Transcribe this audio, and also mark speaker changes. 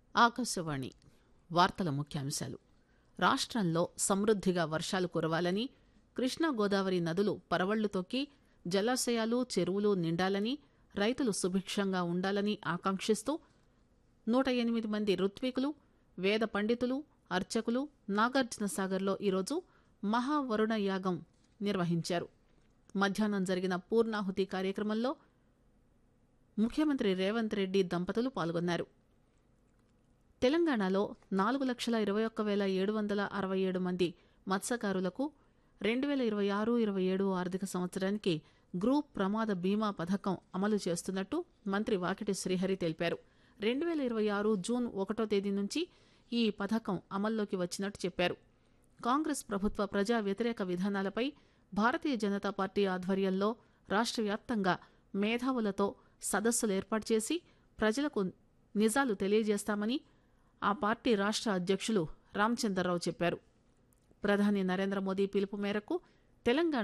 Speaker 1: ఆకాశవాణి వార్తల ముఖ్యాంశాలు రాష్టంలో సమృద్దిగా వర్షాలు కురవాలని కృష్ణా గోదావరి నదులు పరవళ్లు తొక్కి జలాశయాలు చెరువులు నిండాలని రైతులు సుభిక్షంగా ఉండాలని ఆకాంక్షిస్తూ నూట ఎనిమిది మంది ఋత్వికులు వేద పండితులు అర్చకులు నాగార్జున సాగర్లో ఈరోజు మహావరుణ యాగం నిర్వహించారు మధ్యాహ్నం జరిగిన పూర్ణాహుతి కార్యక్రమంలో ముఖ్యమంత్రి రేవంత్ రెడ్డి దంపతులు పాల్గొన్నారు తెలంగాణలో నాలుగు లక్షల ఇరవై ఒక్క వేల ఏడు వందల అరవై ఏడు మంది మత్స్యకారులకు రెండు వేల ఇరవై ఆరు ఇరవై ఏడు ఆర్థిక సంవత్సరానికి గ్రూప్ ప్రమాద బీమా పథకం అమలు చేస్తున్నట్టు మంత్రి వాకిటి శ్రీహరి తెలిపారు రెండు వేల ఇరవై ఆరు జూన్ ఒకటో తేదీ నుంచి ఈ పథకం అమల్లోకి వచ్చినట్టు చెప్పారు కాంగ్రెస్ ప్రభుత్వ ప్రజా వ్యతిరేక విధానాలపై భారతీయ జనతా పార్టీ ఆధ్వర్యంలో రాష్ట్ర వ్యాప్తంగా మేధావులతో సదస్సులు ఏర్పాటు చేసి ప్రజలకు నిజాలు తెలియజేస్తామని ఆ పార్టీ రాష్ట్ర అధ్యక్షులు రామచంద్రరావు చెప్పారు ప్రధాని నరేంద్ర మోదీ పిలుపు మేరకు తెలంగాణ